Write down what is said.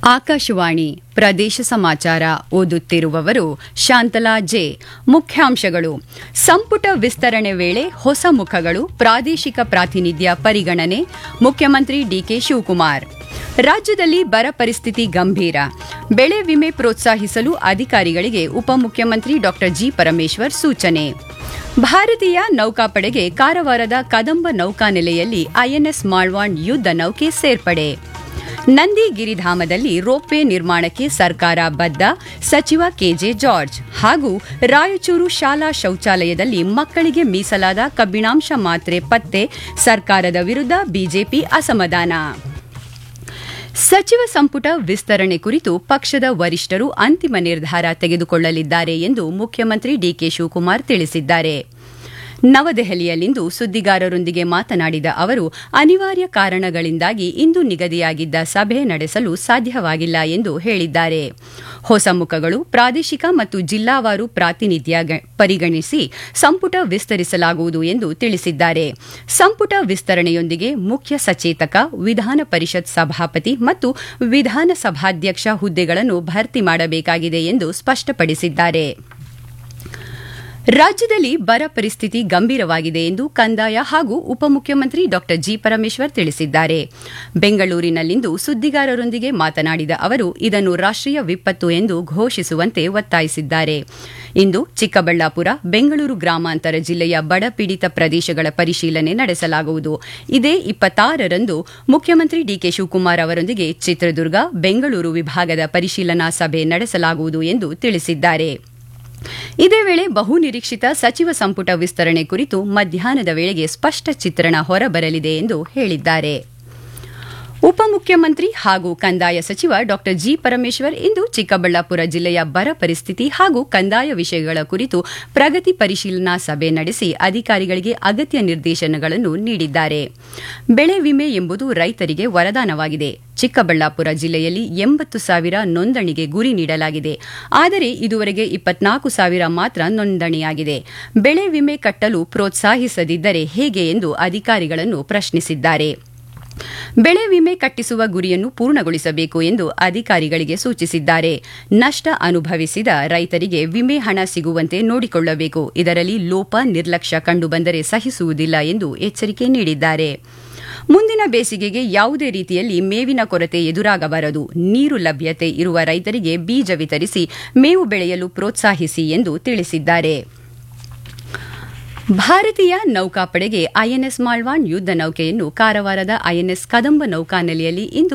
ಆಕಾಶವಾಣಿ ಪ್ರದೇಶ ಸಮಾಚಾರ ಓದುತ್ತಿರುವವರು ಶಾಂತಲಾ ಜೆ ಮುಖ್ಯಾಂಶಗಳು ಸಂಪುಟ ವಿಸ್ತರಣೆ ವೇಳೆ ಹೊಸ ಮುಖಗಳು ಪ್ರಾದೇಶಿಕ ಪ್ರಾತಿನಿಧ್ಯ ಪರಿಗಣನೆ ಮುಖ್ಯಮಂತ್ರಿ ಡಿಕೆ ಶಿವಕುಮಾರ್ ರಾಜ್ಯದಲ್ಲಿ ಬರ ಪರಿಸ್ಥಿತಿ ಗಂಭೀರ ಬೆಳೆ ವಿಮೆ ಪ್ರೋತ್ಸಾಹಿಸಲು ಅಧಿಕಾರಿಗಳಿಗೆ ಉಪಮುಖ್ಯಮಂತ್ರಿ ಡಾ ಜಿ ಪರಮೇಶ್ವರ್ ಸೂಚನೆ ಭಾರತೀಯ ನೌಕಾಪಡೆಗೆ ಕಾರವಾರದ ಕದಂಬ ನೌಕಾನೆಲೆಯಲ್ಲಿ ಐಎನ್ಎಸ್ ಮಾಳ್ವಾಂಡ್ ಯುದ್ಧ ನೌಕೆ ಸೇರ್ಪಡೆ ನಂದಿ ಗಿರಿಧಾಮದಲ್ಲಿ ರೋಪ್ವೇ ನಿರ್ಮಾಣಕ್ಕೆ ಸರ್ಕಾರ ಬದ್ಧ ಸಚಿವ ಕೆಜೆ ಜಾರ್ಜ್ ಹಾಗೂ ರಾಯಚೂರು ಶಾಲಾ ಶೌಚಾಲಯದಲ್ಲಿ ಮಕ್ಕಳಿಗೆ ಮೀಸಲಾದ ಕಬ್ಬಿಣಾಂಶ ಮಾತ್ರೆ ಪತ್ತೆ ಸರ್ಕಾರದ ವಿರುದ್ಧ ಬಿಜೆಪಿ ಅಸಮಾಧಾನ ಸಚಿವ ಸಂಪುಟ ವಿಸ್ತರಣೆ ಕುರಿತು ಪಕ್ಷದ ವರಿಷ್ಠರು ಅಂತಿಮ ನಿರ್ಧಾರ ತೆಗೆದುಕೊಳ್ಳಲಿದ್ದಾರೆ ಎಂದು ಮುಖ್ಯಮಂತ್ರಿ ಡಿಕೆ ಶಿವಕುಮಾರ್ ತಿಳಿಸಿದ್ದಾರೆ ನವದೆಹಲಿಯಲ್ಲಿಂದು ಸುದ್ದಿಗಾರರೊಂದಿಗೆ ಮಾತನಾಡಿದ ಅವರು ಅನಿವಾರ್ಯ ಕಾರಣಗಳಿಂದಾಗಿ ಇಂದು ನಿಗದಿಯಾಗಿದ್ದ ಸಭೆ ನಡೆಸಲು ಸಾಧ್ಯವಾಗಿಲ್ಲ ಎಂದು ಹೇಳಿದ್ದಾರೆ ಹೊಸ ಮುಖಗಳು ಪ್ರಾದೇಶಿಕ ಮತ್ತು ಜಿಲ್ಲಾವಾರು ಪ್ರಾತಿನಿಧ್ಯ ಪರಿಗಣಿಸಿ ಸಂಪುಟ ವಿಸ್ತರಿಸಲಾಗುವುದು ಎಂದು ತಿಳಿಸಿದ್ದಾರೆ ಸಂಪುಟ ವಿಸ್ತರಣೆಯೊಂದಿಗೆ ಮುಖ್ಯ ಸಚೇತಕ ವಿಧಾನ ಪರಿಷತ್ ಸಭಾಪತಿ ಮತ್ತು ವಿಧಾನಸಭಾಧ್ಯಕ್ಷ ಹುದ್ದೆಗಳನ್ನು ಭರ್ತಿ ಮಾಡಬೇಕಾಗಿದೆ ಎಂದು ಸ್ಪಷ್ಟಪಡಿಸಿದ್ದಾರೆ ರಾಜ್ಯದಲ್ಲಿ ಬರ ಪರಿಸ್ಥಿತಿ ಗಂಭೀರವಾಗಿದೆ ಎಂದು ಕಂದಾಯ ಹಾಗೂ ಉಪಮುಖ್ಯಮಂತ್ರಿ ಡಾ ಜಿ ಪರಮೇಶ್ವರ್ ತಿಳಿಸಿದ್ದಾರೆ ಬೆಂಗಳೂರಿನಲ್ಲಿಂದು ಸುದ್ದಿಗಾರರೊಂದಿಗೆ ಮಾತನಾಡಿದ ಅವರು ಇದನ್ನು ರಾಷ್ಟೀಯ ವಿಪತ್ತು ಎಂದು ಘೋಷಿಸುವಂತೆ ಒತ್ತಾಯಿಸಿದ್ದಾರೆ ಇಂದು ಚಿಕ್ಕಬಳ್ಳಾಪುರ ಬೆಂಗಳೂರು ಗ್ರಾಮಾಂತರ ಜಿಲ್ಲೆಯ ಬಡಪೀಡಿತ ಪ್ರದೇಶಗಳ ಪರಿಶೀಲನೆ ನಡೆಸಲಾಗುವುದು ಇದೇ ಇಪ್ಪತ್ತಾರರಂದು ಮುಖ್ಯಮಂತ್ರಿ ಡಿಕೆ ಶಿವಕುಮಾರ್ ಅವರೊಂದಿಗೆ ಚಿತ್ರದುರ್ಗ ಬೆಂಗಳೂರು ವಿಭಾಗದ ಪರಿಶೀಲನಾ ಸಭೆ ನಡೆಸಲಾಗುವುದು ಎಂದು ತಿಳಿಸಿದ್ದಾರೆ ಇದೇ ವೇಳೆ ಬಹುನಿರೀಕ್ಷಿತ ಸಚಿವ ಸಂಪುಟ ವಿಸ್ತರಣೆ ಕುರಿತು ಮಧ್ಯಾಹ್ನದ ವೇಳೆಗೆ ಸ್ಪಷ್ಟ ಚಿತ್ರಣ ಹೊರಬರಲಿದೆ ಎಂದು ಹೇಳಿದ್ದಾರೆ ಉಪಮುಖ್ಯಮಂತ್ರಿ ಹಾಗೂ ಕಂದಾಯ ಸಚಿವ ಡಾ ಜಿ ಪರಮೇಶ್ವರ್ ಇಂದು ಚಿಕ್ಕಬಳ್ಳಾಪುರ ಜಿಲ್ಲೆಯ ಬರ ಪರಿಸ್ಥಿತಿ ಹಾಗೂ ಕಂದಾಯ ವಿಷಯಗಳ ಕುರಿತು ಪ್ರಗತಿ ಪರಿಶೀಲನಾ ಸಭೆ ನಡೆಸಿ ಅಧಿಕಾರಿಗಳಿಗೆ ಅಗತ್ಯ ನಿರ್ದೇಶನಗಳನ್ನು ನೀಡಿದ್ದಾರೆ ಬೆಳೆ ವಿಮೆ ಎಂಬುದು ರೈತರಿಗೆ ವರದಾನವಾಗಿದೆ ಚಿಕ್ಕಬಳ್ಳಾಪುರ ಜಿಲ್ಲೆಯಲ್ಲಿ ಎಂಬತ್ತು ಸಾವಿರ ನೋಂದಣಿಗೆ ಗುರಿ ನೀಡಲಾಗಿದೆ ಆದರೆ ಇದುವರೆಗೆ ಇಪ್ಪತ್ನಾಲ್ಕು ಸಾವಿರ ಮಾತ್ರ ನೋಂದಣಿಯಾಗಿದೆ ಬೆಳೆ ವಿಮೆ ಕಟ್ಟಲು ಪ್ರೋತ್ಸಾಹಿಸದಿದ್ದರೆ ಹೇಗೆ ಎಂದು ಅಧಿಕಾರಿಗಳನ್ನು ಪ್ರಶ್ನಿಸಿದ್ದಾರೆ ಬೆಳೆ ವಿಮೆ ಕಟ್ಟಿಸುವ ಗುರಿಯನ್ನು ಪೂರ್ಣಗೊಳಿಸಬೇಕು ಎಂದು ಅಧಿಕಾರಿಗಳಿಗೆ ಸೂಚಿಸಿದ್ದಾರೆ ನಷ್ಟ ಅನುಭವಿಸಿದ ರೈತರಿಗೆ ವಿಮೆ ಹಣ ಸಿಗುವಂತೆ ನೋಡಿಕೊಳ್ಳಬೇಕು ಇದರಲ್ಲಿ ಲೋಪ ನಿರ್ಲಕ್ಷ್ಯ ಕಂಡುಬಂದರೆ ಸಹಿಸುವುದಿಲ್ಲ ಎಂದು ಎಚ್ಚರಿಕೆ ನೀಡಿದ್ದಾರೆ ಮುಂದಿನ ಬೇಸಿಗೆಗೆ ಯಾವುದೇ ರೀತಿಯಲ್ಲಿ ಮೇವಿನ ಕೊರತೆ ಎದುರಾಗಬಾರದು ನೀರು ಲಭ್ಯತೆ ಇರುವ ರೈತರಿಗೆ ಬೀಜ ವಿತರಿಸಿ ಮೇವು ಬೆಳೆಯಲು ಪ್ರೋತ್ಸಾಹಿಸಿ ಎಂದು ತಿಳಿಸಿದ್ದಾರೆ ಭಾರತೀಯ ನೌಕಾಪಡೆಗೆ ಐಎನ್ಎಸ್ ಮಾಳ್ವಾಂಡ್ ಯುದ್ಧ ನೌಕೆಯನ್ನು ಕಾರವಾರದ ಐಎನ್ಎಸ್ ಕದಂಬ ನೌಕಾನೆಲೆಯಲ್ಲಿ ಇಂದು